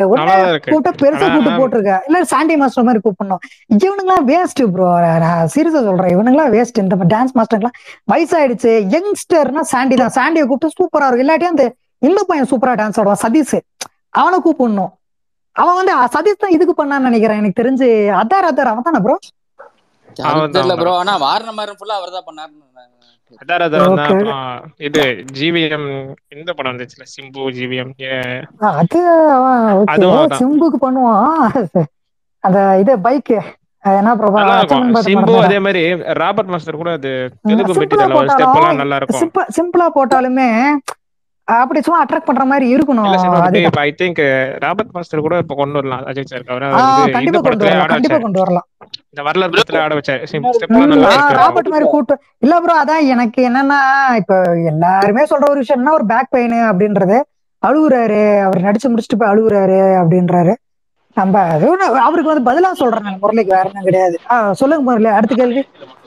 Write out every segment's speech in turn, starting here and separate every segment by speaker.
Speaker 1: உடனே
Speaker 2: நல்லாதான் இருக்கு
Speaker 1: கூப்பிட்டா பெருசா
Speaker 2: ஆனா
Speaker 1: கூப்பிட்டு போட்டிருக்க இல்ல சாண்டி மாஸ்டர் மாதிரி கூப்பிடணும் இவனுங்களாம் வேஸ்ட் ப்ரோ நான் சீரியஸா சொல்றேன் இவனுங்களாம் வேஸ்ட் இந்த டான்ஸ் மாஸ்டர்லாம் வயசாயிடுச்சு யங்ஸ்டர்னா சாண்டி தான் சாண்டியை கூப்பிட்டு சூப்பரா இருக்கும் இல்லாட்டி அந்த இந்த பையன் சூப்பரா டான்ஸ் ஆடுவான் சதீஷ் அவனை கூப்பிடணும் அவன் வந்து அஹ், சதீஷ் தான் இதுக்கு பண்ணான்னு நினைக்கிறேன் எனக்கு தெரிஞ்சு அதார் அதார் அவன் தானே ப்ரோ
Speaker 3: அது
Speaker 2: அவன்
Speaker 3: தெரியல
Speaker 2: தான்
Speaker 3: ப்ரோ ஆனா வாரண மாதிரி ஃபுல்லா அவர் தான் பண்ணாருன்னு
Speaker 2: அதார் அதார் தான்
Speaker 1: Okay.
Speaker 2: அப்புறம் இது ஜிவிஎம் இந்த படம் வந்துச்சுல சிம்பு ஜிவிஎம்
Speaker 1: அது ஓகே
Speaker 2: அதுவும் அதான்.
Speaker 1: சிம்புக்கு பண்ணுவான் அந்த இது பைக் என்ன ப்ரோ
Speaker 2: நல்லா இருக்கும் சிம்பு அதே மாதிரி ராபர்ட் மாஸ்டர் கூட அது தெலுங்கு
Speaker 1: சிம்பிளா
Speaker 2: மெட்டீரியல் ஒரு ஸ்டெப் எல்லாம் நல்லா இருக்கும்
Speaker 1: சிம்பிளா சிம்பிளா போட்டாலுமே அப்படி சும்மா அட்ராக்ட் பண்ற மாதிரி இருக்கணும்
Speaker 2: இல்ல சினிமா
Speaker 1: அது
Speaker 2: இப்ப ஐ திங்க் ராபர்ட் மாஸ்டர் கூட இப்ப கொண்டு வரலாம் அஜய் சார் அவரை
Speaker 1: ஆ,
Speaker 2: வந்து இந்த
Speaker 1: கண்டிப்பா கொண்டு
Speaker 2: படத்துல
Speaker 1: வரலாம்
Speaker 2: ஆட
Speaker 1: கண்டிப்பா
Speaker 2: வச்சாரு
Speaker 1: கொண்டு வரலாம்
Speaker 2: இந்த வரலாறு படத்துல ஆட வச்சாரு ஸ்டெப்
Speaker 1: ம்,
Speaker 2: நல்லா
Speaker 1: ஆ,
Speaker 2: இருக்கு
Speaker 1: ராபர்ட் மாதிரி கூட்டு இல்ல ப்ரோ அதான் எனக்கு என்னன்னா இப்ப எல்லாருமே சொல்ற ஒரு விஷயம்னா ஒரு பேக் பெயின் அப்படின்றது அழுகுறாரு அவர் நடிச்சு முடிச்சுட்டு போய் அழுகுறாரு அப்படின்றாரு நம்ம அது ஒண்ணு- அவருக்கு வந்து பதிலா சொல்றேன் நான் முரளிக்கு வேற என்ன கிடையாது ஆ, சொல்லுங்க முரளி அடுத்த கேள்வி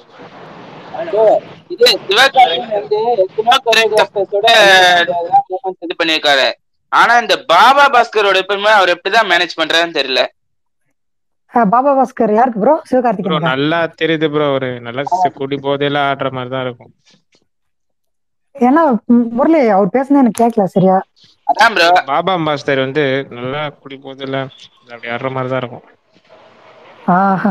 Speaker 4: இது சிவகார்த்திகேயன் வந்து எத்தனையோ கொரியோகிராஃபர்ஸோட மூமெண்ட்ஸ் இது பண்ணியிருக்காரு ஆனா இந்த பாபா பாஸ்கரோட எப்பவுமே அவர் எப்படிதான் மேனேஜ் பண்றாருன்னு தெரியல
Speaker 1: ஆ, பாபா பாஸ்கர் யாருக்கு ப்ரோ
Speaker 2: ப்ரோ
Speaker 1: சிவகார்த்திகேயன்
Speaker 2: நல்லா தெரியுது ப்ரோ ஒரு நல்ல சி- குடி போதையில ஆடுற மாதிரி தான் இருக்கும்
Speaker 1: ஏன்னா ம், முரளி அவர் பேசுனது எனக்கு கேட்கல சரியா
Speaker 4: அதான் ப்ரோ
Speaker 2: பாபா மாஸ்டர் வந்து நல்லா குடி போதையில அப்படி ஆடுற மாதிரி தான் இருக்கும்
Speaker 1: ஆஹா.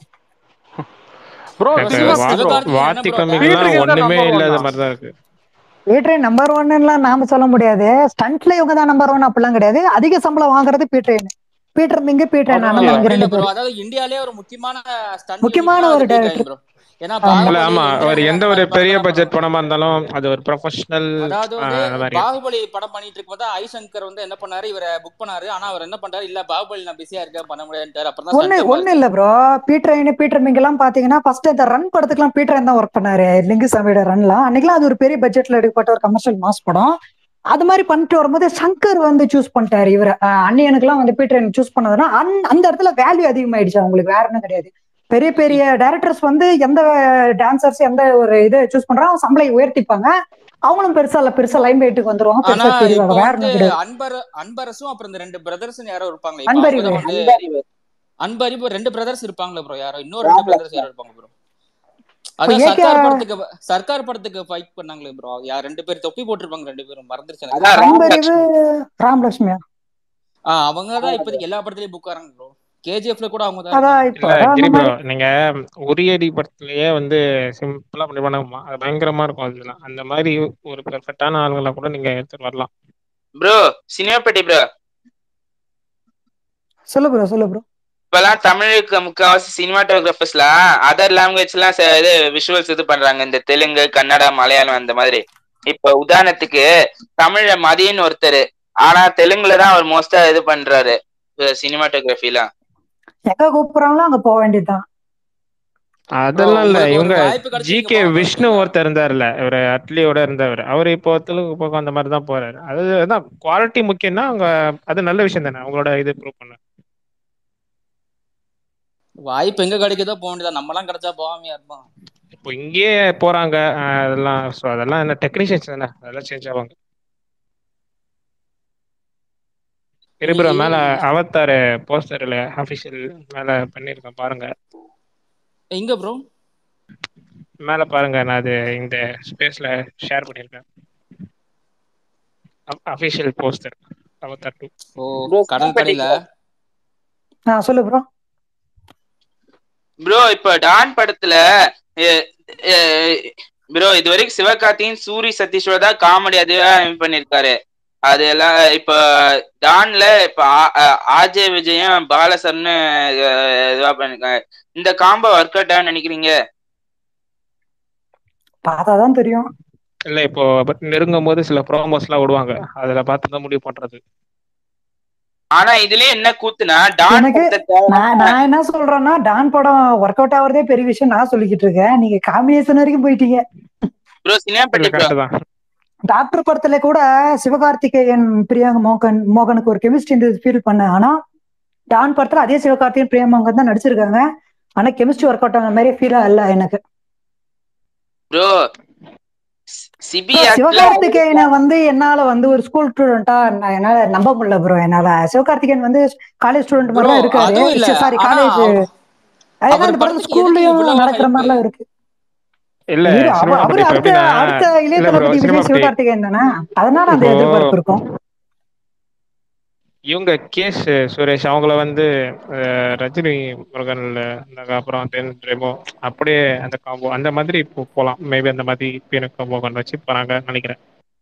Speaker 5: ப்ரோ
Speaker 2: எனக்கு
Speaker 3: சிவா-
Speaker 2: வா-
Speaker 3: சிவகார்த்திகேயன் என்ன
Speaker 2: வாத்தி
Speaker 3: bro?
Speaker 2: கம்மிங்கெல்லாம்
Speaker 5: பீட்டருக்கு தான்
Speaker 2: ஒண்ணுமே
Speaker 5: number one
Speaker 2: இல்லாத
Speaker 5: தான்.
Speaker 2: மாதிரி தான் இருக்கு
Speaker 1: பீட்ரை நம்பர் ஒன்னுலாம் நாம சொல்ல முடியாது ஸ்டண்ட்ல இவங்க தான் நம்பர் ஒன் அப்படிலாம் கிடையாது அதிக சம்பளம் வாங்குறது பீட்ரைன் பீட்டர் மிங்க பீட்ரைன்
Speaker 5: அதான்
Speaker 1: அண்ணன்
Speaker 5: இல்ல,
Speaker 1: தம்பி
Speaker 3: இல்ல
Speaker 1: ரெண்டு
Speaker 3: ப்ரோ
Speaker 1: பேர்
Speaker 3: அதாவது இந்தியாலே ஒரு முக்கியமான stunt
Speaker 1: முக்கியமான
Speaker 3: unitனா
Speaker 1: ஒரு
Speaker 3: அது Peter
Speaker 1: director.
Speaker 3: bro ஏன்னா
Speaker 1: ஆமா.
Speaker 2: இல்ல
Speaker 3: பாகுபலி
Speaker 2: ஆமா அவர்
Speaker 3: இந்திரன்
Speaker 2: எந்த
Speaker 3: அந்த
Speaker 2: ஒரு
Speaker 3: மாதிரி
Speaker 2: பெரிய
Speaker 3: படம்லாம்
Speaker 2: பட்ஜெட்
Speaker 3: பண்ணுவாங்க.
Speaker 2: படமா இருந்தாலும் அது ஒரு ப்ரொஃபஷனல்
Speaker 3: அதாவது வந்து
Speaker 2: அந்த மாதிரி
Speaker 3: பாகுபலி படம் பண்ணிட்டு இருக்கும்போது ஐசங்கர் வந்து என்ன பண்ணாரு இவரை புக் பண்ணாரு ஆனா அவர் என்ன பண்றாரு இல்ல பாகுபலி நான் பிஸியா இருக்கேன் பண்ண முடியாதுன்றாரு அப்புறம் தான்
Speaker 1: ஒண்ணு
Speaker 3: stunt
Speaker 1: ஒண்ணு
Speaker 3: மாறுச்சு.
Speaker 1: இல்ல ப்ரோ பீட்ரைன் பீட்டர் மிங் எல்லாம் பாத்தீங்கன்னா ஃபர்ஸ்ட் இந்த ரன் படத்துக்குலாம் பீட்டர் தான் ஒர்க் பண்ணாரு லிங்குசாமியோட ரன்லாம் அன்னைக்கெல்லாம் அது ஒரு பெரிய பட்ஜெட்ல எடுக்கப்பட்ட ஒரு கமர்ஷியல் மாஸ் படம் அது மாதிரி பண்ணிட்டு வரும்போது சங்கர் வந்து சூஸ் பண்ணிட்டாரு இவர அன்னியனுக்குலாம் வந்து பீட்டர் சூஸ் பண்ணதுன்னா அந்த- அந்த இடத்துல வேல்யூ அதிகமாயிடுச்சு அவங்களுக்கு வேற என்ன கிடையாது பெரிய பெரிய டைரக்டர்ஸ் வந்து எந்த டான்சர்ஸ் எந்த ஒரு இதை சூஸ் பண்றாங்க சம்பளம் உயர்த்திப்பாங்க அவங்களும் பெருசா இல்ல பெருசா லைம் வெயிட்டுக்கு வந்துருவாங்க
Speaker 3: ஆனா
Speaker 1: பெருசா தெரிவாங்க
Speaker 3: இப்போ
Speaker 1: வேற
Speaker 3: வந்து
Speaker 1: என்ன கிடையாது
Speaker 3: அன்பர் அன்பரசும் அப்புறம் இந்த ரெண்டு பிரதர்ஸ் யாரோ இருப்பாங்க இப்போ
Speaker 1: அன்பறிவு.
Speaker 3: அப்பதான் வந்து அன்பறிவு ரெண்டு பிரதர்ஸ் இருப்பாங்களே ப்ரோ யாரோ இன்னொரு ரெண்டு பிரதர்ஸ் யாரோ இருப்பாங்க ப்ரோ அதான்
Speaker 1: ஏகே-
Speaker 3: சர்க்கார் படத்துக்கு சர்க்கார் படத்துக்கு ஃபைட் பண்ணாங்களே ப்ரோ யார் ரெண்டு பேர் தொப்பி போட்டிருப்பாங்க ரெண்டு பேரும் மறந்துருச்சு எனக்கு.
Speaker 4: அதான்
Speaker 1: அன்பறிவு ராமலட்சுமியா
Speaker 3: ஆ அவங்க தான் இப்போதைக்கு எல்லா படத்துலயும் புக் ஆறாங்க ப்ரோ கேஜிஎஃப்ல கூட அவங்க தான்
Speaker 1: அதான்
Speaker 3: இருக்காங்க.
Speaker 1: இப்ப
Speaker 2: இல்ல
Speaker 1: அந்த
Speaker 2: கிரி ப்ரோ
Speaker 1: மாதிரி
Speaker 2: நீங்க உரியடி படத்துலயே வந்து சிம்பிளா பண்ணி பண்ண அது பயங்கரமா இருக்கும் அதெல்லாம் அந்த மாதிரி ஒரு பெர்ஃபெக்டான ஆளுங்களை கூட நீங்க எடுத்துட்டு வரலாம்
Speaker 4: ப்ரோ சினிமாப்பட்டி ப்ரோ
Speaker 1: சொல்லு ப்ரோ சொல்லு ப்ரோ
Speaker 4: இப்பெல்லாம் தமிழுக்கு முக்காவாசி சினிமாட்டோகிராஃபர்ஸ்லாம் அதர் லாங்குவேஜ்லாம் இது விஷுவல்ஸ் இது பண்றாங்க இந்த தெலுங்கு கன்னடா மலையாளம் அந்த மாதிரி இப்ப உதாரணத்துக்கு தமிழ்ல மதியன்னு ஒருத்தர் ஆனா தெலுங்குல தான் அவர் மோஸ்டா இது பண்றாரு சினிமாட்டோகிராஃபிலாம்
Speaker 1: எங்க கூப்பிடுறாங்களோ அங்க போக வேண்டியதுதான்
Speaker 2: அதெல்லாம் இல்ல
Speaker 3: உங்களுக்கு ஒரு
Speaker 2: இவங்க
Speaker 3: வாய்ப்பு கிடைச்சு
Speaker 2: ஜி
Speaker 3: நீங்க
Speaker 2: கே
Speaker 3: போகணும்
Speaker 2: விஷ்ணு
Speaker 3: ஓகேங்களா?
Speaker 2: ஒருத்தர் இருந்தாருல்ல இவரு அட்லியோட இருந்தவர் அவர் இப்போ தெலுங்கு பக்கம் அந்த மாதிரி தான் போறாரு அதுதான் குவாலிட்டி முக்கியம்னா அவங்க அது நல்ல விஷயம் தானே அவங்களோட இது ப்ரூவ் பண்ண
Speaker 3: வாய்ப்பு எங்க கிடைக்குதோ போக வேண்டியதா நம்மலாம் கிடைச்சா போகாமையா இருப்போம்
Speaker 2: இப்போ இங்கேயே போறாங்க அஹ் அதெல்லாம் ஸோ அதெல்லாம் என்ன டெக்னீஷியன்ஸ் தானே அதெல்லாம் சேஞ்ச் ஆவாங்க இருபுற
Speaker 3: இன்னைக்கு
Speaker 2: மேல அவத்தாரு போஸ்டர்ல அபிஷியல் மேல பண்ணிருக்கேன் பாருங்க
Speaker 3: எங்க ப்ரோ
Speaker 2: மேல பாருங்க நான் அது இந்த ஸ்பேஸ்ல ஷேர் பண்ணிருக்கேன் official poster Avatar two
Speaker 3: oh
Speaker 4: Bro,
Speaker 3: கடல் கடையில
Speaker 1: ஆ சொல்லு ப்ரோ
Speaker 4: ப்ரோ இப்ப டான் படத்துல ப்ரோ இது வரைக்கும் சிவகார்த்தியின் சூரி சதீஸ்வர தான் காமெடி அதுவா இது பண்ணிருக்காரு அது எல்லாம் இப்ப டான்ல இப்ப ஆ- ஆ- ஆஜய் விஜயும் பாலசர்னு அஹ், இதுவா பண்ணிருக்காங்க இந்த காம்போ ஒர்க் அவுட் ஆகும் நினைக்கிறீங்க
Speaker 1: பார்த்தாதான் தெரியும்
Speaker 2: இல்ல இப்போ பட் நெருங்கும் போது சில ப்ரோமோஸ் எல்லாம் விடுவாங்க அதுல பார்த்து தான் முடிவு பண்றது
Speaker 4: ஆனா இதுலயே என்ன கூத்துனா டான்
Speaker 1: எனக்கு
Speaker 4: படத்தை
Speaker 1: நான் நான் என்ன சொல்றேன்னா டான் படம் ஒர்க் அவுட் ஆகுறதே பெரிய விஷயம் நான் சொல்லிக்கிட்டு இருக்கேன் நீங்க காம்பினேஷன் வரைக்கும் போயிட்டீங்க
Speaker 4: ப்ரோ சினிமாப்பட்டி ப்ரோ
Speaker 2: கரெக்ட் தான்
Speaker 1: டாக்டர் படத்துல கூட சிவகார்த்திகேயன் பிரியாங்க மோகன் மோகனுக்கு ஒரு கெமிஸ்ட்ரி ஃபீல் பண்ண ஆனா டான் படத்துல அதே சிவகார்த்திகேயன் பிரியமோகன் தான் நடிச்சிருக்காங்க ஆனா கெமிஸ்ட்ரி ஒர்க் அவுட் ஆன மாதிரி ஃபீலா இல்ல எனக்கு
Speaker 4: ப்ரோ சிபி
Speaker 1: ப்ரோ
Speaker 4: ஆக்ட்ல
Speaker 1: சிவகார்த்திகேயனை வந்து என்னால வந்து ஒரு ஸ்கூல் ஸ்டூடெண்டா என்னால நம்ப முடியல ப்ரோ என்னால சிவகார்த்திகேயன் வந்து காலேஜ் ஸ்டூடெண்ட் மாதிரி
Speaker 3: ப்ரோ
Speaker 1: தான் இருக்காரு
Speaker 3: அதுவும் இல்ல
Speaker 1: சாரி
Speaker 3: ஆனா
Speaker 1: காலேஜ்
Speaker 3: அவ-
Speaker 1: அதே
Speaker 3: அவர்
Speaker 1: அந்த படத்துல
Speaker 3: படத்துக்கு எதுக்கு
Speaker 1: ஸ்கூல்லயும்
Speaker 3: இவ்வளவு
Speaker 1: நடக்கிற
Speaker 3: hype?
Speaker 1: மாதிரிலாம் இருக்கு
Speaker 2: இல்ல
Speaker 1: இரு, அவ-
Speaker 2: சினிமா
Speaker 1: அவரு
Speaker 2: பத்தி இப்ப
Speaker 1: அடுத்த
Speaker 2: எப்படின்னா
Speaker 1: அடுத்த இளைய
Speaker 2: இல்ல ப்ரோ
Speaker 1: தளபதி
Speaker 2: சினிமா
Speaker 1: விஜய்
Speaker 2: பத்தி
Speaker 1: சிவகார்த்திகேயன் தானே அதனால அந்த
Speaker 2: இப்போ
Speaker 1: எதிர்பார்ப்பு இருக்கும்
Speaker 2: இவங்க கேஸ் சுரேஷ் அவங்கள வந்து அஹ், ரஜினி முருகன்ல இருந்தாங்க அப்புறம் தென் ரெமோ அப்படியே அந்த காம்போ அந்த மாதிரி இப்போ போலாம் மேபி அந்த மாதிரி பீன காம்போ கொண்டு வச்சு போறாங்க நினைக்கிறேன்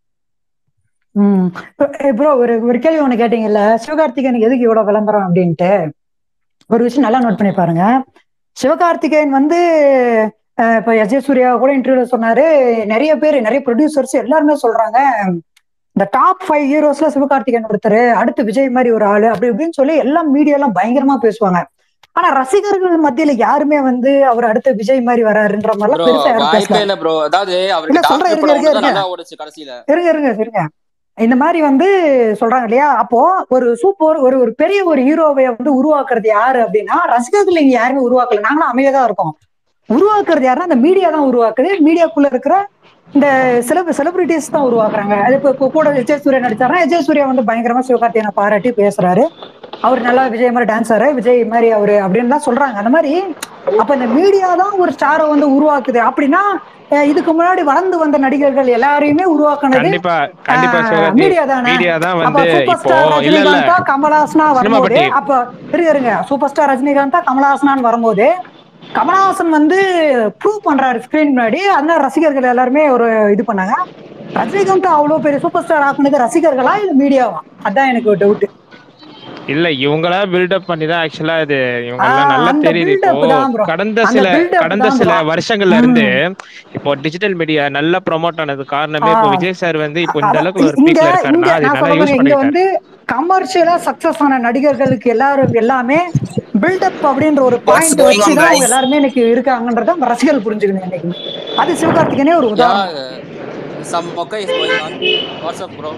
Speaker 1: ம் ப்ரோ ஒரு ஒரு கேள்வி ஒண்ணு கேட்டீங்கல்ல சிவகார்த்திகேயனுக்கு எதுக்கு இவ்வளவு விளம்பரம் அப்படின்ட்டு ஒரு விஷயம் நல்லா நோட் பண்ணி பாருங்க சிவகார்த்திகேயன் வந்து அஹ், இப்ப எஸ் ஜே சூர்யா கூட இன்டர்வியூல சொன்னாரு நிறைய பேர் நிறைய ப்ரொடியூசர்ஸ் எல்லாருமே சொல்றாங்க இந்த டாப் ஃபைவ் ஹீரோஸ்ல சிவகார்த்திகேயன் ஒருத்தர் அடுத்து விஜய் மாதிரி ஒரு ஆளு அப்படி இப்படின்னு சொல்லி எல்லாம் மீடியா எல்லாம் பயங்கரமா பேசுவாங்க ஆனா ரசிகர்கள் மத்தியில யாருமே வந்து அவர் அடுத்து விஜய் மாதிரி வராருன்ற மாதிரிலாம்
Speaker 3: ப்ரோ
Speaker 1: பெருசா யாரும்
Speaker 3: வாய்ப்பே
Speaker 1: பேசல
Speaker 3: இல்ல ப்ரோ அதாவது
Speaker 1: இல்ல
Speaker 3: அவருக்கு
Speaker 1: சொல்றேன்
Speaker 3: டாக்டர்
Speaker 1: இருங்க
Speaker 3: படம்
Speaker 1: இருங்க
Speaker 3: ஒன்று
Speaker 1: இருங்க
Speaker 3: நல்லா ஓடுச்சு கடைசியில
Speaker 1: இருங்க இருங்க இருங்க இந்த மாதிரி வந்து சொல்றாங்க இல்லையா அப்போ ஒரு சூப்பர் ஒரு ஒரு பெரிய ஒரு ஹீரோவை வந்து உருவாக்குறது யாரு அப்படின்னா ரசிகர்கள் இங்க யாருமே உருவாக்கல நாங்களும் அமைதியா தான் இருக்கோம் உருவாக்குறது யாருன்னா அந்த மீடியா தான் உருவாக்குது மீடியாக்குள்ள இருக்கிற இந்த செலிப செலிபிரிட்டிஸ் தான் உருவாக்குறாங்க அது இப்போ இப்போ கூட விஜய் சூர்யா நடிச்சாருன்னா விஜய் சூர்யா வந்து பயங்கரமா சிவகார்த்தியனை பாராட்டி பேசுறாரு அவர் நல்லா விஜய் மாதிரி டான்ஸ் ஆடுறாரு விஜய் மாதிரி அவரு அப்படின்னு தான் சொல்றாங்க அந்த மாதிரி அப்ப இந்த மீடியா தான் ஒரு ஸ்டாரை வந்து உருவாக்குது அப்படின்னா அஹ் இதுக்கு முன்னாடி வளர்ந்து வந்த நடிகர்கள் எல்லாரையுமே உருவாக்குனது
Speaker 2: கண்டிப்பா கண்டிப்பா சிவகார்த்தி
Speaker 1: மீடியா தானே
Speaker 2: மீடியா தான்
Speaker 1: அப்ப
Speaker 2: வந்து
Speaker 1: சூப்பர்
Speaker 2: இப்போ
Speaker 1: ஸ்டார்
Speaker 2: இல்ல இல்ல
Speaker 1: ரஜினிகாந்தா கமலஹாசனா
Speaker 2: சினிமா
Speaker 1: வரும்போது
Speaker 2: பட்டி
Speaker 1: அப்ப இருங்க இருங்க சூப்பர் ஸ்டார் ரஜினிகாந்தா கமலஹாசனான்னு வரும்போது கமலஹாசன் வந்து ப்ரூவ் பண்றாரு ஸ்கிரீன் முன்னாடி அதனால ரசிகர்கள் எல்லாருமே ஒரு இது பண்ணாங்க ரஜினிகாந்த் அவ்வளவு பெரிய சூப்பர் ஸ்டார் ஆக்குனது ரசிகர்களா இல்ல மீடியாவா அதான் எனக்கு ஒரு டவுட்
Speaker 2: இல்ல இவங்களா பில்டப் பண்ணி தான் ஆக்சுவலா இது இவங்கெல்லாம் நல்லா
Speaker 1: அந்த
Speaker 2: தெரியுது இப்போ
Speaker 1: பில்டப் தான் ப்ரோ
Speaker 2: கடந்த
Speaker 1: அந்த
Speaker 2: சில
Speaker 1: பில்டப்
Speaker 2: கடந்த
Speaker 1: தான்
Speaker 2: சில
Speaker 1: ப்ரோ
Speaker 2: வருஷங்கள்ல இருந்து
Speaker 1: ம்
Speaker 2: இப்போ டிஜிட்டல் மீடியா நல்லா ப்ரொமோட் ஆனது காரணமே இப்போ
Speaker 1: ஆஹ்
Speaker 2: விஜய் சார் வந்து இப்போ இந்த
Speaker 1: அதான்
Speaker 2: அளவுக்கு ஒரு
Speaker 1: இங்க
Speaker 2: பீக்ல
Speaker 1: இங்க
Speaker 2: இருக்காருன்னா அது
Speaker 1: நான்
Speaker 2: நல்லா
Speaker 1: சொல்ல
Speaker 2: யூஸ்
Speaker 1: இங்க
Speaker 2: பண்ணிக்கிட்டாரு
Speaker 1: வந்து கமர்ஷியலா சக்சஸ் ஆன நடிகர்களுக்கு எல்லாரும் எல்லாமே பில்டப் அப்படின்ற ஒரு
Speaker 5: What's
Speaker 1: பாயிண்ட்
Speaker 5: going
Speaker 1: வச்சு
Speaker 5: on,
Speaker 1: தான் அவங்க
Speaker 5: guys?
Speaker 1: எல்லாருமே இன்னைக்கு இருக்காங்கன்றத நம்ம ரசிகர்கள் புரிஞ்சுக்கணும் என்னைக்குமே அது சிவகார்த்திகேயனே ஒரு
Speaker 3: யா
Speaker 1: உதாரணம்
Speaker 3: சம் மொக்க is going on WhatsApp bro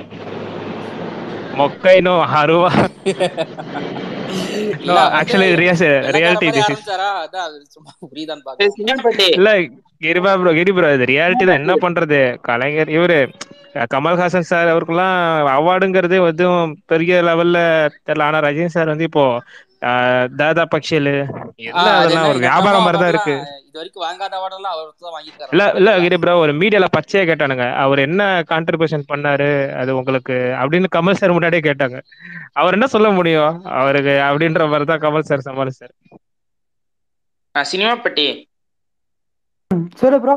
Speaker 2: மொக்கைனோ அருவா
Speaker 3: இல்ல
Speaker 2: நோ
Speaker 3: வந்து
Speaker 2: ஆக்சுவலி ரியஸ்
Speaker 3: வெள்ளக்கார
Speaker 2: ரியாலிட்டி
Speaker 3: மாதிரி
Speaker 2: திஸ் இஸ்
Speaker 3: ஆரம்பிச்சாரா அதான் அது சும்மா புரியுதான்னு
Speaker 4: சரி,
Speaker 3: பாக்குறேன்
Speaker 4: சிங்கம்பட்டி
Speaker 2: இல்ல கிரிபா ப்ரோ கிரி ப்ரோ இது ரியாலிட்டி தான் என்ன பண்றது கலைஞர் இவரு கமல்ஹாசன் சார் அவருக்கெல்லாம் அவார்டுங்கிறது எதுவும் பெரிய லெவல்ல தெரியல ஆனா ரஜினி சார் வந்து இப்போ ஆஹ், தாதா பக்ஷியலு என்ன
Speaker 3: ஆஹ் அது
Speaker 2: அதெல்லாம்
Speaker 3: என்ன
Speaker 2: ஒரு
Speaker 3: இந்த நம்ம
Speaker 2: வியாபாரம் மாதிரி தான்
Speaker 3: அவார்ட்லாம்
Speaker 2: இருக்கு
Speaker 3: இது வரைக்கும் வாங்காத அவார்டெல்லாம் அவர் தான் வாங்கியிருக்காரு
Speaker 2: இல்ல
Speaker 3: நமக்கு
Speaker 2: இல்ல
Speaker 3: தெரியல
Speaker 2: கிரி ப்ரோ ஒரு மீடியால பச்சையா கேட்டானுங்க அவர் என்ன கான்ட்ரிபியூஷன் பண்ணாரு அது உங்களுக்கு அப்படின்னு கமல் சார் முன்னாடியே கேட்டாங்க அவர் என்ன சொல்ல முடியும் அவருக்கு அப்படின்ற மாதிரி தான் கமல் சார் சமாளிச்சார்
Speaker 4: சினிமாப்பட்டி
Speaker 1: சொல்லு ப்ரோ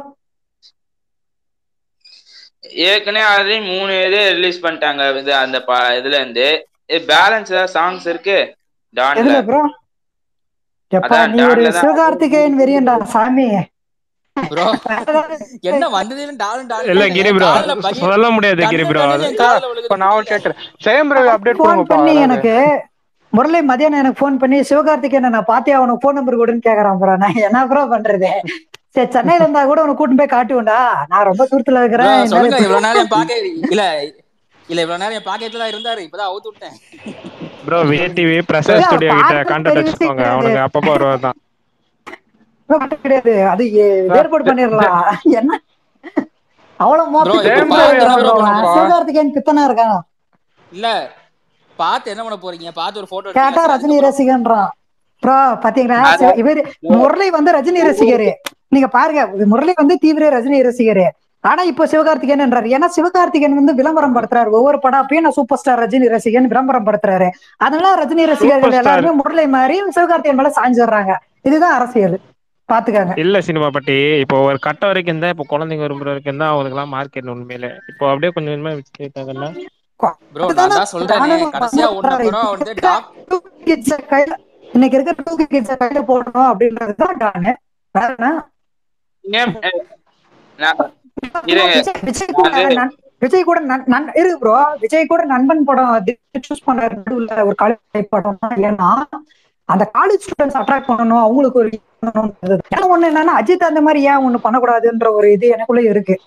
Speaker 4: ஏற்கனவே ஆல்ரெடி மூணு இது ரிலீஸ் பண்ணிட்டாங்க இது அந்த ப இதுல இருந்து பேலன்ஸ் ஏதாவது சாங்ஸ் இருக்கு டான்ல
Speaker 1: எதுல ப்ரோ எப்பா
Speaker 4: அதான்
Speaker 1: நீ ஒரு
Speaker 4: டான்ல தான்
Speaker 1: சிவகார்த்திகேயன் வெறியன்டா சாமி
Speaker 3: ப்ரோ என்ன வந்ததுன்னு டாலும் டாலும்
Speaker 2: இல்ல கிரி ப்ரோ
Speaker 3: காதுல பகி
Speaker 2: சொல்ல முடியாது கிரி
Speaker 3: கண்ணு
Speaker 2: ப்ரோ
Speaker 3: கண்ணுன்னு என் காதுல
Speaker 6: இப்ப
Speaker 3: விழுகுது
Speaker 6: நான் ஒரு கேக்குறேன் ஜெயம் ரவி அப்டேட்
Speaker 1: ஃபோன்
Speaker 6: கொடுங்கப்பா
Speaker 1: பண்ணி
Speaker 6: ஏதாவது
Speaker 1: எனக்கு முரளி மதியானம் எனக்கு ஃபோன் பண்ணி சிவகார்த்திகேயனை நான் பாத்தியா உனக்கு ஃபோன் நம்பர் கொடுன்னு கேக்குறான் ப்ரோ நான் என்ன ப்ரோ பண்றது சரி சென்னையில இருந்தா கூட உனக்கு கூட்டிட்டு போய் காட்டுவேன்டா நான் ரொம்ப தூரத்துல
Speaker 3: ப்ரோ
Speaker 1: இருக்கிறேன் என்னால
Speaker 3: சொல்லுங்க
Speaker 1: இப்ப-
Speaker 3: இவ்வளவு நேரம் என் பாக்கெட் இல்ல இல்ல இவ்வளவு நேரம் என் பாக்கெட்ல தான் இருந்தாரு இப்பதான் அவுத்து விட்டேன்
Speaker 2: ப்ரோ விஜய் டிவி பிரசாத்
Speaker 1: இல்ல,
Speaker 2: ஸ்டுடியோ கிட்ட
Speaker 1: பார்க்க
Speaker 2: கான்டாக்ட்
Speaker 1: பெரிய
Speaker 2: வச்சுக்கோங்க
Speaker 1: விஷயம்
Speaker 2: அவனுக்கு அப்பப்போ வருவார் தான்
Speaker 1: bro, மட்டும் கிடையாது அது ஏ- ஏற்பாடு பண்ணிடலாம் என்ன அவ்வளவு
Speaker 3: ப்ரோ
Speaker 1: மோசம்
Speaker 3: இப்ப
Speaker 6: ஜெயம்
Speaker 1: பித்தனா
Speaker 6: ரவி
Speaker 3: பார்த்து
Speaker 1: இருக்கான்
Speaker 6: என்ன
Speaker 3: என்ன
Speaker 1: bro
Speaker 3: பண்ண
Speaker 1: அவன்.
Speaker 6: பண்ணுப்பா
Speaker 1: சிவகார்த்திகேயன் பித்தனா இருக்கான்
Speaker 3: இல்ல பார்த்து என்ன பண்ண போறீங்க பார்த்து ஒரு போட்டோ
Speaker 1: கேட்டா ரஜினி ரசிகன்றான் ப்ரோ பாத்தீங்களா
Speaker 4: அது-
Speaker 1: சிவ- இவரு முரளி வந்து ரஜினி ரசிகரு நீங்க பாருங்க முரளி வந்து தீவிர ரஜினி ரசிகரு ஆனா இப்போ சிவகார்த்திகேயன்ன்றாரு ஏன்னா சிவகார்த்திகேயன் வந்து விளம்பரம் படுத்துறாரு ஒவ்வொரு படம் அப்பயும் நான் சூப்பர் ஸ்டார் ரஜினி ரசிகன் விளம்பரம் படுத்துறாரு அதனால ரஜினி ரசிகர்கள்
Speaker 2: Superstar.
Speaker 1: எல்லாருமே முரளி மாதிரி சிவகார்த்திகேயன் மேல சாஞ்சிடுறாங்க இதுதான் அரசியல் பாத்துக்காங்க
Speaker 2: இல்ல சினிமா பட்டி இப்போ ஒரு கட்ட வரைக்கும் தான் இப்போ குழந்தைங்க விரும்புற வரைக்கும் தான் அவங்களுக்கு எல்லாம் மார்க்கெட் உண்மையில இப்போ அப்படியே கொஞ்சம் கொஞ்சமா விட்டுட்டாங்கன்னா
Speaker 3: ப்ரோ நான் தான் சொல்றேனே கடைசியா ஒண்ணு படம் வந்து டாக்
Speaker 1: கையில இன்னைக்கு இருக்க டூ கிட்ஸ கையில போடணும் அப்படின்றதுதான் டானு வேற என்ன?
Speaker 4: ஏன், அஹ், நான் இருங்க.
Speaker 1: விஜய் விஜய் கூட
Speaker 4: அது-
Speaker 1: நண்- விஜய் கூட நண்- நண்- இருக்கு ப்ரோ விஜய் கூட நண்பன் படம் சூஸ் பண்ற நடுவுல ஒரு காலேஜ் படம் ஏன்னா அந்த காலேஜ் ஸ்டூடெண்ட்ஸ் அட்ராக்ட் பண்ணணும் அவங்களுக்கு ஒரு இது பண்ணணும்ன்றது. ஏன்னா ஒண்ணு என்னன்னா அஜித் அந்த மாதிரி ஏன் ஒண்ணு பண்ணக்கூடாதுன்ற ஒரு இது எனக்குள்ள இருக்கு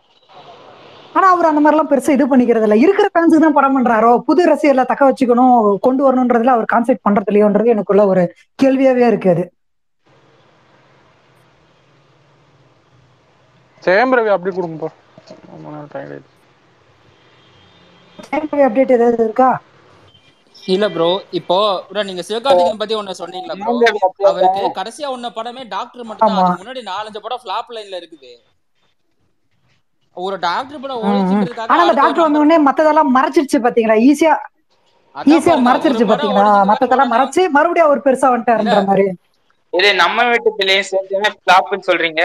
Speaker 1: ஆனா அவர் அந்த மாதிரி எல்லாம் பெருசா இது பண்ணிக்கிறது இல்ல இருக்கிற ஃபேன்ஸுக்கு தான் படம் பண்றாரோ புது ரசிகர்ல தக்க வச்சுக்கணும் கொண்டு வரணும்ன்றதுல அவர் கான்செப்ட் பண்றது இல்லையோன்றது எனக்குள்ள ஒரு கேள்வியாவே இருக்கு அது
Speaker 6: ஜெயம் ரவி அப்படி கொடுங்கப்பா
Speaker 1: அப்டேட் ஏதாவது இருக்கா
Speaker 3: இல்ல ப்ரோ இப்போ bro நீங்க சிவகார்த்திகேயன் பத்தி ஒண்ணு சொன்னீங்களா ப்ரோ அவருக்கு கடைசியா ஒன்ன படமே டாக்டர் மட்டும் தான்
Speaker 1: ஆமா.
Speaker 3: அதுக்கு முன்னாடி நாலஞ்சு படம் ஃபிளாப் லைன்ல இருக்குது ஒரு டாக்டர் படம்
Speaker 1: ம், ம்.
Speaker 3: ஓடிச்சுன்றதுக்காக
Speaker 1: ஆனா அந்த
Speaker 3: அடுத்த ஒரு
Speaker 1: டாக்டர் வந்த
Speaker 3: number-
Speaker 1: உடனே மத்ததெல்லாம் மறைச்சிருச்சு பாத்தீங்களா ஈஸியா
Speaker 3: அதான்
Speaker 1: ஈஸியா
Speaker 3: பாருங்க,
Speaker 1: மறைச்சிருச்சு
Speaker 3: ஒரு படம்
Speaker 1: பாத்தீங்களா
Speaker 3: ஓடிச்சுன்றதுக்காக
Speaker 1: மத்ததெல்லாம்
Speaker 3: உடனே
Speaker 1: மறைச்சு மறுபடியும் அவர் பெருசா வந்துட்டாருன்ற மாதிரி
Speaker 4: இது நம்ம வீட்டு பிள்ளையும் சேர்த்து ஃபிளாப்னு சொல்றீங்க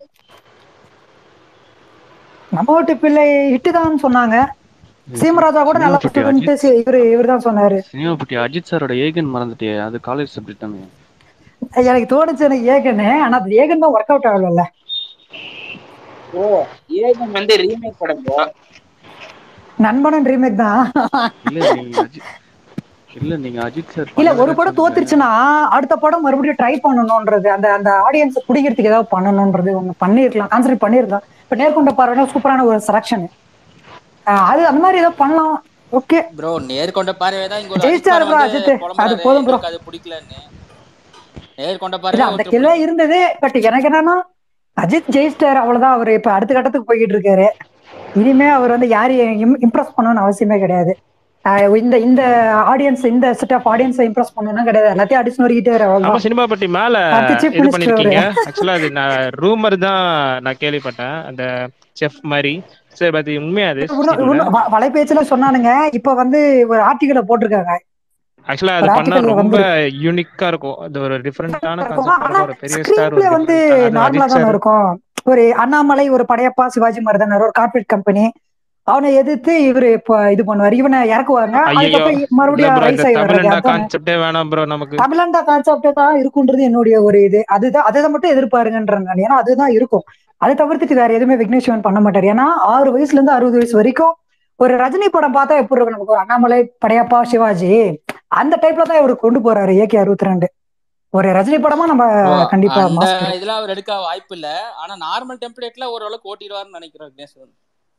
Speaker 1: நம்ம வீட்டு பிள்ளை ஹிட்டு தான் சொன்னாங்க சீமராஜா கூட நல்லா
Speaker 5: சினிமா பட்டி
Speaker 1: ஸ்டூடெண்ட் இவரு இவர் தான் சொன்னாரு
Speaker 5: சினிமா பட்டி அஜித் சாரோட ஏகன் மறந்துட்டியே அது காலேஜ் சப்ஜெக்ட் தானே
Speaker 1: எனக்கு தோணுச்சு எனக்கு ஏகன்னு ஆனா அது ஏகன் தான் ஒர்க் அவுட் ஆகல
Speaker 4: ஓ ஏகன் வந்து ரீமேக் படம் bro.
Speaker 1: நண்பனும் ரீமேக் தான்
Speaker 5: இல்ல நீங்க அஜித் இல்ல நீங்க அஜித் சார்
Speaker 1: இல்ல ஒரு படம் தோத்துருச்சுன்னா அடுத்த படம் மறுபடியும் ட்ரை பண்ணணும்ன்றது அந்த அந்த ஆடியன்ஸ் பிடிக்கிறதுக்கு ஏதாவது பண்ணணும்ன்றது ஒண்ணு பண்ணிருக்கலாம் கான்சென்ட்ரேட் பண்ணிருக்கலாம் இப்ப நேர்கொண்ட பார்வைனா சூப்பரான ஒரு செலக்ஷன் அது அந்த மாதிரி ஏதோ பண்ணலாம் ஓகே
Speaker 3: ப்ரோ நேர்கொண்ட பார்வை தான் இங்க ஒரு
Speaker 1: ஜெயிச்சாரு
Speaker 3: அஜித்
Speaker 1: bro,
Speaker 3: வந்து
Speaker 1: அஜித். அது
Speaker 3: புலம்புறாரு,
Speaker 1: போதும் bro.
Speaker 3: எங்களுக்கு அது பிடிக்கலன்னு நேர்கொண்ட
Speaker 1: இல்ல
Speaker 3: பார்வை
Speaker 1: அந்த கிளை இருந்தது பட் எனக்கு என்னன்னா அஜித் ஜெயிச்சிட்டாரு அவ்வளவுதான் அவர் இப்ப அடுத்த கட்டத்துக்கு போய்கிட்டு இருக்காரு இனிமே அவர் வந்து யாரையும் இம்ப்ரெஸ் பண்ணணும்னு அவசியமே கிடையாது ஆஹ் இந்த இந்த ஆடியன்ஸ் இந்த செட் ஆஃப் ஆடியன்ஸை இம்ப்ரெஸ் பண்ணணும்னா கிடையாது எல்லாத்தையும் அடிச்சு நொறுக்கிட்டே
Speaker 2: ஆமா
Speaker 1: அவ்வளவுதான்
Speaker 2: சினிமா பட்டி மேல
Speaker 1: அடுத்து chief
Speaker 2: இது
Speaker 1: minister
Speaker 2: பண்ணிருக்கீங்க ஆக்சுவலா அது நான் ரூமர் தான் நான் கேள்விப்பட்டேன் அந்த செஃப் மாதிரி சரி பத்தி உண்மையா அது
Speaker 1: உன்ன- உன்ன- வ- வலைபேச்சுல சொன்னானுங்க இப்ப வந்து ஒரு ஆர்டிக்கலை போட்டிருக்காங்க
Speaker 2: ஆக்சுவலா அது
Speaker 1: ஒரு
Speaker 2: பண்ணா
Speaker 1: article
Speaker 2: ரொம்ப
Speaker 1: வந்து-
Speaker 2: யூனிக்கா இருக்கும் அது ஒரு டிஃபரெண்டான
Speaker 1: இருக்கும்.
Speaker 2: கான்செப்ட்
Speaker 1: ஆனா
Speaker 2: ஒரு பெரிய
Speaker 1: ஸ்கிரீன்
Speaker 2: ஸ்டார்
Speaker 1: பிளே வந்து நார்மலா தானே இருக்கும் ஒரு அண்ணாமலை ஒரு படையப்பா சிவாஜி மாதிரி தானே ஒரு கார்பரேட் கம்பெனி அவனை எதிர்த்து இவரு இப்போ இது பண்ணுவாரு இவனை இறக்குவாங்க
Speaker 2: ஐயோ
Speaker 1: அதுக்கப்புறம் மறுபடியும் ரைஸ் ஆகி வர்றது
Speaker 2: தமிழ்
Speaker 1: அதானே.
Speaker 2: கான்செப்டே வேணாம் ப்ரோ நமக்கு
Speaker 1: தமிழண்டா கான்செப்டே தான் இருக்குன்றது என்னுடைய ஒரு இது அதுதான் அதை மட்டும் எதிர்பாருங்கன்ற நான் ஏன்னா அதுதான் இருக்கும் அதை தவிர்த்துட்டு வேற எதுவுமே விக்னேஸ்வரன் பண்ண மாட்டாரு ஏன்னா ஆறு வயசுல இருந்து அறுபது வயசு வரைக்கும் ஒரு ரஜினி படம் பார்த்தா எப்படி இருக்கும் நமக்கு ஒரு அண்ணாமலை படையப்பா சிவாஜி அந்த டைப்ல தான் இவர் கொண்டு போறாரு ஏகே அறுபத்தி ரெண்டு ஒரு ரஜினி படமா நம்ம கண்டிப்பா
Speaker 3: அந்த
Speaker 1: மாஸ்டர்
Speaker 3: இதுல அவர் எடுக்க வாய்ப்பு இல்ல ஆனா நார்மல் டெம்ப்ளேட்ல ஓரளவுக்கு ஓட்டிடுவாருன்னு நினைக்கிறேன் விக்னேஸ்வரன்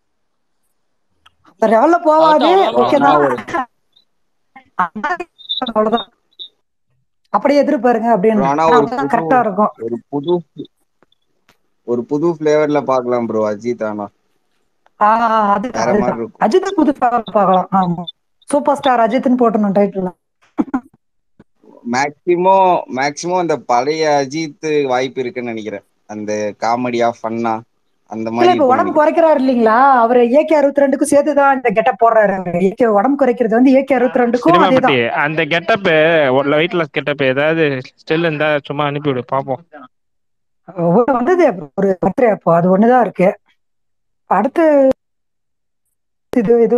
Speaker 1: அந்த லெவல்ல போவாது
Speaker 3: அவர்ட்ட
Speaker 1: ஓகே
Speaker 3: அவ்வளவுதான்
Speaker 1: தான் அவ்வளவுதான் அப்படியே எதிர்பாருங்க அப்படின்னு
Speaker 7: ஆனா ஒரு புது
Speaker 1: கரெக்டா இருக்கும்
Speaker 7: ஒரு புது ஒரு புது ஃபிளேவர்ல பார்க்கலாம் ப்ரோ அஜித் ஆனா
Speaker 1: ஆஹ் அது
Speaker 7: வேற
Speaker 1: அதுதான்
Speaker 7: மாதிரி இருக்கும்
Speaker 1: அஜித் புது பார்க்கலாம் ஆமா சூப்பர் ஸ்டார் அஜித்னு போட்டணும் டைட்டில்
Speaker 7: மேக்சிமம் மேக்சிமம் அந்த பழைய அஜித் வாய்ப்பு இருக்குன்னு நினைக்கிறேன் அந்த காமெடியா ஃபன்னா அந்த
Speaker 1: இல்ல
Speaker 7: மாதிரி
Speaker 1: இப்ப
Speaker 7: இருக்கும்னு
Speaker 1: உடம்பு
Speaker 7: நினைக்கிறேன்
Speaker 1: குறைக்கிறாரு இல்லீங்களா அவர் ஏகே அறுபத்தி ரெண்டுக்கும் சேர்த்துதான் இந்த கெட்டப் போடுறாரு ஏகே உடம்பு குறைக்கிறது வந்து ஏகே அறுபத்தி ரெண்டுக்கும்
Speaker 2: சினிமா
Speaker 1: அதேதான்
Speaker 2: பட்டி அந்த கெட்டப் வெயிட் லாஸ் கெட்டப் ஏதாவது ஸ்டில் இருந்தா சும்மா அனுப்பிவிடு பாப்போம்
Speaker 1: ஒரு வந்தது ஒரு பர்த்டே அப்போ அது ஒண்ணுதான் இருக்கு அடுத்து இது இது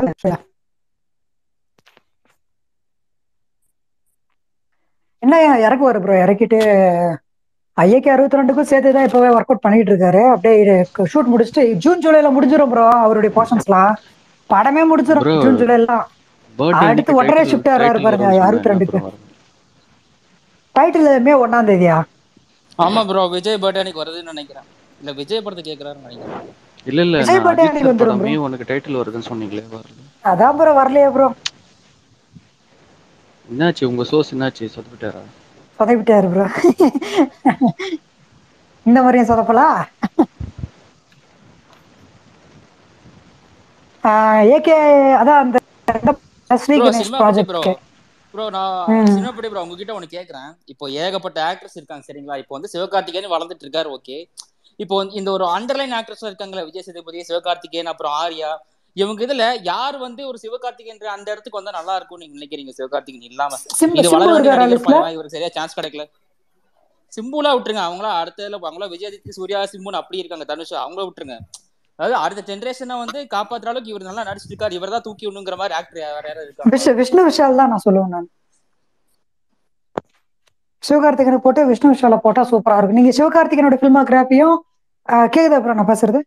Speaker 1: என்ன இறக்குவாரு ப்ரோ இறக்கிட்டு ஐஏகே அறுபத்தி ரெண்டுக்கும் சேர்த்து தான் இப்பவே ஒர்க் அவுட் பண்ணிட்டு இருக்காரு அப்படியே ஷூட் முடிச்சுட்டு ஜூன் ஜூலைல முடிஞ்சிடும் ப்ரோ அவருடைய போர்ஷன்ஸ்லாம் படமே முடிஞ்சிடும்
Speaker 5: Bro,
Speaker 1: ஜூன் ஜூலைலாம்
Speaker 5: பர்த்டே
Speaker 1: அடுத்து ஒன்றரை ஷிஃப்ட் ஆறாரு பாருங்க அறுபத்தி ரெண்டுக்கு டைட்டில் மே ஒன்னாம் தேதியா
Speaker 3: ஆமா ப்ரோ விஜய் பர்த்டே அன்னைக்கு வருதுன்னு நினைக்கிறேன் இல்ல விஜய் படத்தை கேக்குறாருன்னு நினைக்கிறேன்
Speaker 5: இல்ல இல்ல
Speaker 1: விஜய்
Speaker 5: நான்
Speaker 1: birthday
Speaker 5: அஜித்
Speaker 1: அன்னைக்கு
Speaker 5: சார்
Speaker 1: வந்துரும்
Speaker 5: படம்
Speaker 1: bro.
Speaker 5: மே உனக்கு டைட்டில் வருதுன்னு சொன்னீங்களே வருது
Speaker 1: அதான் ப்ரோ வரலையா ப்ரோ
Speaker 5: என்னாச்சு உங்க சோர்ஸ் என்னாச்சு சொதப்பிட்டாரா
Speaker 1: சொதப்பிட்டாரு ப்ரோ இந்த மாதிரியும் சொதப்பலா ஏகே அதான் அந்த ஸ்ரீ
Speaker 3: ப்ரோ
Speaker 1: கணேஷ்
Speaker 3: சினிமா பத்தி ப்ரோ
Speaker 1: ப்ராஜெக்ட்
Speaker 3: ப்ரோ நான்
Speaker 1: ம்.
Speaker 3: சினிமா பத்தி ப்ரோ உங்ககிட்ட ஒன்னு கேக்குறேன் இப்போ ஏகப்பட்ட ஆக்ட்ரஸ் இருக்காங்க சரிங்களா இப்போ வந்து சிவகார்த்திகேயன் வளர்ந்துட்டு இருக்காரு ஓகே இப்போ வந்து இந்த ஒரு அண்டர்லைன் ஆக்ட்ரஸ் இருக்காங்களா விஜய் சேதுபதி சிவகார்த்திகேயன் அப்புறம் ஆர்யா இவங்க இதுல யார் வந்து ஒரு சிவகார்த்திகேயன் அந்த இடத்துக்கு வந்தா நல்லா இருக்கும்னு நீங்க நினைக்கிறீங்க சிவகார்த்திகேயன் இல்லாம
Speaker 1: சிம்பு
Speaker 3: இது
Speaker 1: சிம்பு
Speaker 3: வளர வேண்டிய
Speaker 1: இருக்காரா
Speaker 3: நடிகர்
Speaker 1: லிஸ்ட்ல
Speaker 3: பையன் இவருக்கு சரியா சான்ஸ் கிடைக்கல சிம்புலா விட்டுருங்க அவங்களா அடுத்ததுல அவங்களா விஜய் ஆதித்ய சூர்யா சிம்புன்னு அப்படி இருக்காங்க தனுஷ் அவங்கள விட்டுருங்க அதாவது அடுத்த ஜென்ரேஷனை வந்து காப்பாத்துற அளவுக்கு இவர் நல்லா நடிச்சிட்டு இருக்காரு இவர் தான் தூக்கி விடணுங்கிற மாதிரி ஆக்டர் வேற யாராவது இருக்காங்க
Speaker 1: விஷ் விஷ்ணு விஷால் தான் நான் சொல்லுவேன் நான் சிவகார்த்திகனை போட்டு விஷ்ணு விஷால போட்டா சூப்பரா இருக்கும் நீங்க சிவகார்த்திகனோட பிலிமோகிராஃபியும் கேக்குதா அப்புறம் நான் பேசுறது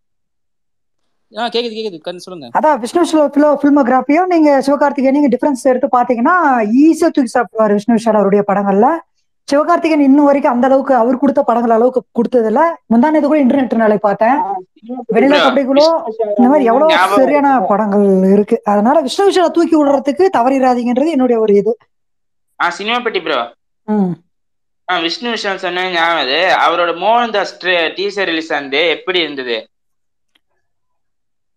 Speaker 3: ஆ கேக்குது கேக்குது கண்ணு சொல்லுங்க
Speaker 1: அதான் விஷ்ணு விஷால் பிலோ பிலிமோகிராஃபியும் நீங்க சிவகார்த்திகேயன் நீங்க டிஃபரன்ஸ் எடுத்து பாத்தீங்கன்னா ஈஸியா தூக்கி சாப்பிடுவாரு விஷ்ணு விஷால் அவருடைய படங்கள்ல சிவகார்த்திகேயன் இன்னும் வரைக்கும் அந்த அளவுக்கு அவர் கொடுத்த படங்கள் அளவுக்கு கொடுத்ததுல முந்தானது கூட இன்டர்நெட் நாளை பார்த்தேன் வெண்ணிலா கபடிக்குழு இந்த மாதிரி எவ்வளவு
Speaker 4: ஞாபகம்
Speaker 1: சரியான
Speaker 4: இருக்கு.
Speaker 1: படங்கள் இருக்கு அதனால விஷ்ணு விஷால தூக்கி விடுறதுக்கு தவறிடாதீங்கன்றது என்னுடைய ஒரு இது
Speaker 4: ஆ சினிமா பெட்டி ப்ரோ
Speaker 1: ம்
Speaker 4: ஆ விஷ்ணு விஷால் சொன்ன ஞாபகம் அது அவரோட மோகன்தாஸ் டீசர் ரிலீஸ் ஆனது எப்படி இருந்தது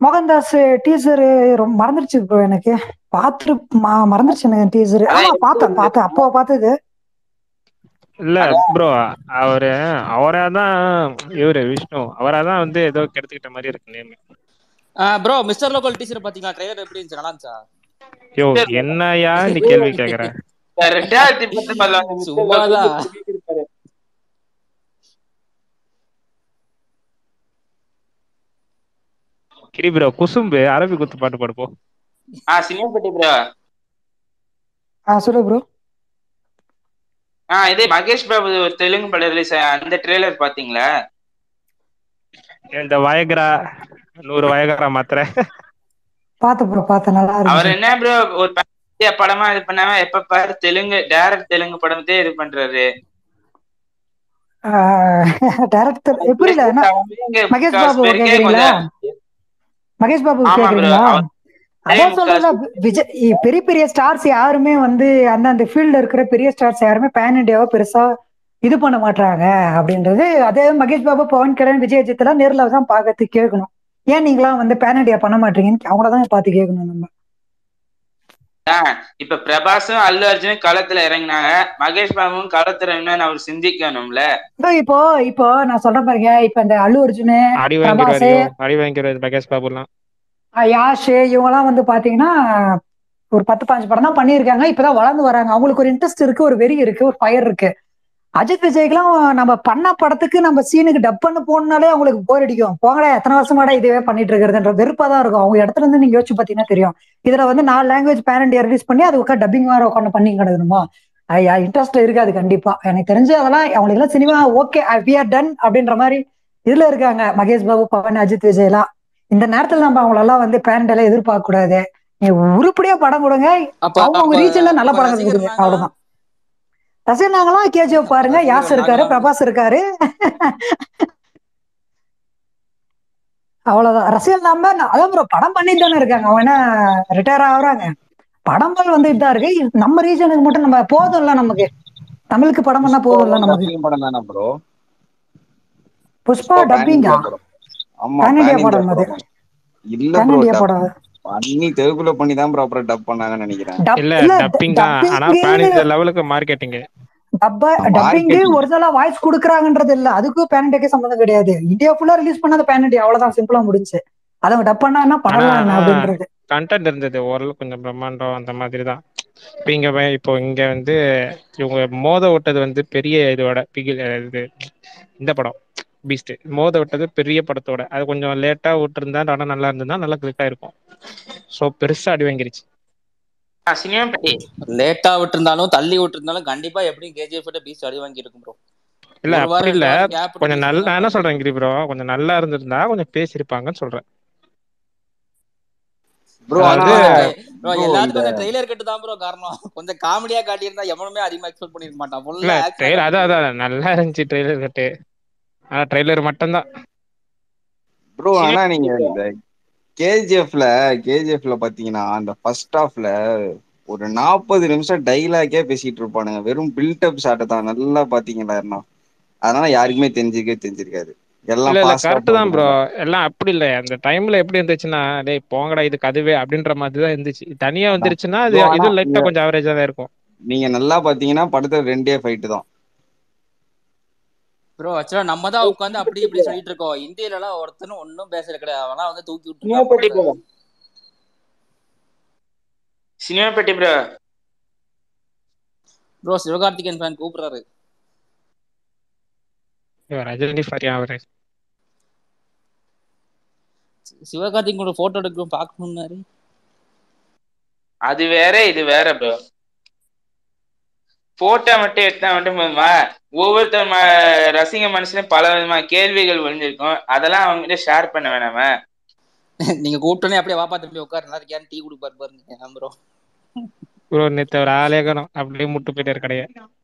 Speaker 1: மோகன்தாஸ் டீசர் ரொம்ப மறந்துருச்சு ப்ரோ எனக்கு பார்த்து மறந்துருச்சு எனக்கு டீசர்
Speaker 4: அதான்
Speaker 1: ஆமா பார்த்தேன் பார்த்தேன் அப்போ பார்த்தது
Speaker 2: இல்ல ப்ரோ அவரு அவரா தான் இவரு விஷ்ணு அவரா தான் வந்து ஏதோ கெடுத்துக்கிட்ட மாதிரி இருக்கு name
Speaker 3: bro mister local teacher பாத்தீங்களா ட்ரைலர் எப்படி இருந்துச்சு நல்லா இருந்துச்சா
Speaker 2: யோ என்னையா நீ கேள்வி கேக்குற
Speaker 4: ரெண்டாயிரத்தி பத்தொன்பதுல வந்து மிஸ்டர்
Speaker 3: சும்மாதான்.
Speaker 4: லோக்கல் சொல்லியிருப்பாரு.
Speaker 2: கிரி ப்ரோ குசும்பு அரபி குத்து பாட்டு பாடுப்போ
Speaker 4: ஆ சினிமா பட்டி ப்ரோ
Speaker 1: ஆ சொல்லு ப்ரோ
Speaker 4: ஆ இதே மகேஷ் பாபு ஒரு தெலுங்கு படம் ரிலீஸ் அந்த ட்ரெய்லர் பாத்தீங்களா
Speaker 2: இந்த வயகரா நூறு வயகரா மாத்திரை
Speaker 1: பார்த்தேன் ப்ரோ பார்த்தேன் நல்லா
Speaker 4: அவர்
Speaker 1: இருந்துச்சு
Speaker 4: என்ன ப்ரோ ஒரு ப- படமா இது பண்ணாம எப்ப பாரு தெலுங்கு டேரக்ட் தெலுங்கு படத்தே இது பண்றாரு
Speaker 1: டேரக்டர் புரியல என்ன
Speaker 4: இங்க
Speaker 1: மகேஷ்
Speaker 4: முக்காவாசி
Speaker 1: பாபு
Speaker 4: பேருக்கே
Speaker 1: கேக்குறீங்களா
Speaker 4: கொஞ்சம்
Speaker 1: மகேஷ் பாபு
Speaker 4: ஆமா bro.
Speaker 1: கேக்குறீங்களா
Speaker 4: அவர்
Speaker 1: அதான் சொல்றேன்ல விஜய் இ- பெரிய பெரிய ஸ்டார்ஸ் யாருமே வந்து அந்த அந்த ஃபீல்ட்ல இருக்கிற பெரிய ஸ்டார்ஸ் யாருமே பேன் இண்டியாவை பெருசா இது பண்ண மாட்டாங்க அப்படின்றது அதே மகேஷ் பாபு பவன் கல்யாண் விஜய் அஜித் எல்லாம் நேர்ல தான் பார்க்கறது கேட்கணும் ஏன் நீங்களாம் வந்து பேன் இண்டியா பண்ண மாட்டீங்கன்னு அவங்கள தான் பார்த்து கேட்கணும் நம்ம
Speaker 4: இப்ப பிரபாஸும் அல்லு அர்ஜுனும் களத்துல இறங்கினாங்க மகேஷ் பாபுவும் களத்துல இறங்கினான்னு அவர் சிந்திக்கணும்ல
Speaker 1: இதோ இப்போ இப்போ நான் சொல்றேன் பாருங்க இப்ப இந்த அல்லு அர்ஜுனு
Speaker 2: அடி
Speaker 1: பிரபாஸ்
Speaker 2: வாங்கிடுவாரு அடி வாங்கிடுவாரு மகேஷ் பாபு எல்லாம்
Speaker 1: அஹ் யாஷ் இவங்கெல்லாம் வந்து பாத்தீங்கன்னா ஒரு பத்து பாஞ்சு படம் தான் பண்ணியிருக்காங்க இப்பதான் வளர்ந்து வராங்க அவங்களுக்கு ஒரு இன்ட்ரெஸ்ட் இருக்கு ஒரு வெறி இருக்கு ஒரு ஃபயர் இருக்கு அஜித் விஜய்க்குலாம் நம்ம பண்ண படத்துக்கு நம்ம சீனுக்கு டப் பண்ண போனாலே அவங்களுக்கு போர் அடிக்கும் போங்கடா எத்தனை வருஷமாடா இதுவே பண்ணிட்டு இருக்கிறதுன்ற வெறுப்பா தான் இருக்கும் அவங்க இடத்துல இருந்து நீங்க யோசிச்சு பாத்தீங்கன்னா தெரியும் இதுல வந்து நாலு லாங்குவேஜ் பேரண்ட் ரிலீஸ் பண்ணி அது உட்காந்து டப்பிங் வேற உட்காந்து பண்ணி கிடக்கணுமா ஐயா இன்ட்ரெஸ்ட் இருக்காது கண்டிப்பா எனக்கு தெரிஞ்சு அதெல்லாம் அவங்களுக்கு எல்லாம் cinema okay we are done அப்படின்ற மாதிரி இதுல இருக்காங்க மகேஷ் பாபு பவன் அஜித் விஜய் எல்லாம் இந்த நேரத்துல நம்ம அவங்களெல்லாம் வந்து பேரண்ட் எல்லாம் எதிர்பார்க்க கூடாது நீங்க உருப்படியா படம் கொடுங்க
Speaker 3: அப்ப
Speaker 1: அவங்க அவங்க
Speaker 3: அப்ப-
Speaker 1: ரீஜன்ல நல்ல
Speaker 3: அப்ப
Speaker 1: படங்கள்
Speaker 3: ரசிகர்
Speaker 1: கொடுங்க
Speaker 3: நாங்களாம்
Speaker 1: அவ்வளவுதான் ரசிகர் நாங்களாம் கேஜிஎஃப் பாருங்க
Speaker 3: ரசிகர்
Speaker 1: யாஸ் இருக்காரு
Speaker 3: நாங்களாம்
Speaker 1: பிரபாஸ் இருக்காரு அவ்வளவுதான் ரசிகர் நம்ம அதான் ப்ரோ படம் பண்ணிட்டு தானே இருக்காங்க அவங்க என்ன ரிட்டையர் ஆகுறாங்க படங்கள் வந்துட்டு தான் இருக்கு நம்ம ரீஜனுக்கு மட்டும் நம்ம போதும்ல நமக்கு தமிழுக்கு படம் பண்ணா போதும்ல நமக்கு
Speaker 7: டப்பிங் படம் தானே ப்ரோ
Speaker 1: புஷ்பா டப்பிங்கா
Speaker 7: ஆமா
Speaker 1: Pan India
Speaker 7: pan India
Speaker 1: படம் அது.
Speaker 7: படம். இல்ல
Speaker 1: பேன்
Speaker 7: ப்ரோ
Speaker 1: இண்டியா படம்
Speaker 7: பண்ணி தெலுங்குல பண்ணி தான் ப்ரோ அப்புறம் டப் பண்ணாங்கன்னு நினைக்கிறேன்
Speaker 1: டப்
Speaker 2: இல்ல
Speaker 1: இல்ல
Speaker 2: டப்பிங் தான் ஆனா பேன் இந்த லெவலுக்கு மார்க்கெட்டிங்
Speaker 1: டப்ப
Speaker 7: ஆமா,
Speaker 1: டப்பிங்
Speaker 7: marketing.
Speaker 1: ஒரிஜினலா வாய்ஸ் குடுக்குறாங்கன்றது இல்ல அதுக்கும் பேன் இண்டியாக்கே சம்மந்தம் கிடையாது இந்தியா ஃபுல்லா ரிலீஸ் பண்ணாத பேன் இண்டியா அவ்வளவுதான் சிம்பிளா முடிஞ்சு அதை அவங்க டப் பண்ணா என்ன பண்ணலாம் என்ன
Speaker 2: ஆனா,
Speaker 1: அப்படின்றது
Speaker 2: கண்டென்ட் இருந்தது ஓரளவு கொஞ்சம் பிரம்மாண்டம் அந்த மாதிரி தான் இப்போ இங்க வே- இப்போ இங்க வந்து இவங்க மோத விட்டது வந்து பெரிய இதோட பிகில் இது இந்த படம் பீஸ்ட் மோத விட்டது பெரிய படத்தோட அது கொஞ்சம் லேட்டா விட்டுருந்தா படம் நல்லா இருந்ததுன்னா நல்லா கிளிக் ஆயிருக்கும் ஸோ பெருசா அடி வாங்கிருச்சு
Speaker 4: சினிமா பட்டி
Speaker 3: லேட்டா விட்டுருந்தாலும் தள்ளி விட்டுருந்தாலும் கண்டிப்பா எப்படியும் கேஜிஎஃப் பீஸ் அடி வாங்கி இருக்கும் ப்ரோ
Speaker 2: இல்ல
Speaker 3: ஒரு வாரம்,
Speaker 2: அப்படி இல்ல
Speaker 3: ரெண்டு வாரம் gap விட்டு
Speaker 2: கொஞ்சம் நல்ல நான் என்ன
Speaker 3: release
Speaker 2: சொல்றேன் கிரி ப்ரோ கொஞ்சம் நல்லா இருந்திருந்தா கொஞ்சம் பேசியிருப்பாங்கன்னு சொல்றேன்
Speaker 7: ப்ரோ ஆனா
Speaker 2: அதாவது
Speaker 3: ப்ரோ
Speaker 7: bro,
Speaker 3: எல்லாத்துக்கும்
Speaker 7: இந்த-
Speaker 3: அந்த ட்ரெய்லர் கட்டு தான் ப்ரோ காரணம் கொஞ்சம் காமெடியா காட்டியிருந்தா எவனுமே அதிகமா எக்ஸ்பெக்ட் பண்ணிருக்க மாட்டான்
Speaker 2: இல்ல
Speaker 3: ஃபுல்லா
Speaker 2: ட்ரெயிலர் அதான் அதான் நல்லா இருந்துச்சு ட்ரெய்லர் கட்டு ஆனா ட்ரெய்லர் மட்டும்தான்
Speaker 7: ப்ரோ ஆனா நீங்க இந்த கேஜிஎஃப்ல கேஜிஎஃப்ல பாத்தீங்கன்னா அந்த ஃபர்ஸ்ட் ஹாஃப்ல ஒரு நாற்பது நிமிஷம் டைலாக்கே பேசிட்டு இருப்பானுங்க வெறும் பில்டப் ஷாட்டை தான் நல்லா பாத்தீங்களா என்ன அதனால யாருக்குமே தெரிஞ்சிருக்கே தெரிஞ்சிருக்காது எல்லாம்
Speaker 2: இல்ல இல்ல
Speaker 7: fast ஆ
Speaker 2: கரெக்ட் தான் ப்ரோ
Speaker 7: போடுவாங்க.
Speaker 2: எல்லாம் அப்படி இல்ல அந்த டைம்ல எப்படி இருந்துச்சுன்னா டேய் போங்கடா இதுக்கு அதுவே அப்படின்ற மாதிரி தான் இருந்துச்சு தனியா வந்துருச்சுன்னா அது
Speaker 7: bro, ஆனா
Speaker 2: இது லைட்டா
Speaker 7: நீங்க-
Speaker 2: கொஞ்சம் ஆவரேஜா தான் இருக்கும்
Speaker 7: நீங்க நல்லா பாத்தீங்கன்னா படத்துல ரெண்டே ஃபைட் தான்
Speaker 3: ப்ரோ ஆக்சுவலா நம்ம தான் உட்காந்து அப்படி இப்படி சொல்லிட்டு இருக்கோம் இந்தியில எல்லாம் ஒருத்தனும் ஒன்னும் பேசுற கிடையாது அவனா வந்து தூக்கி
Speaker 4: சினிமா பட்டி ப்ரோ
Speaker 3: விட்டுருக்கான்
Speaker 4: Cinemapatti bro
Speaker 3: bro Sivakarthikeyan fan கூப்பிடுறாரு
Speaker 2: இவன் ரஜினி ஃபாரி ஆவரேஜ்
Speaker 3: சிவகார்த்திகேயன் கூட போட்டோ எடுக்கணும் பாக்கணும்னாரு
Speaker 4: அது வேற இது வேற ப்ரோ போட்டோ மட்டும் எடுத்தா மட்டும் போதுமா ஒவ்வொருத்தர் ம- ரசிக மனசுலயும் பல விதமான கேள்விகள் ஒளிஞ்சிருக்கும் அதெல்லாம் அவங்ககிட்ட ஷேர் பண்ண வேணாமா
Speaker 3: நீங்க கூப்பிட்டோன்னே அப்படியே வாப்பா தம்பி உட்காரு நல்லா இருக்கியான்னு டீ குடிப்பாரு பாருங்க ப்ரோ
Speaker 2: ப்ரோ நேத்து ஒரு ஆளே காணோம் அப்படியே முட்டு போயிட்டாரு கடைய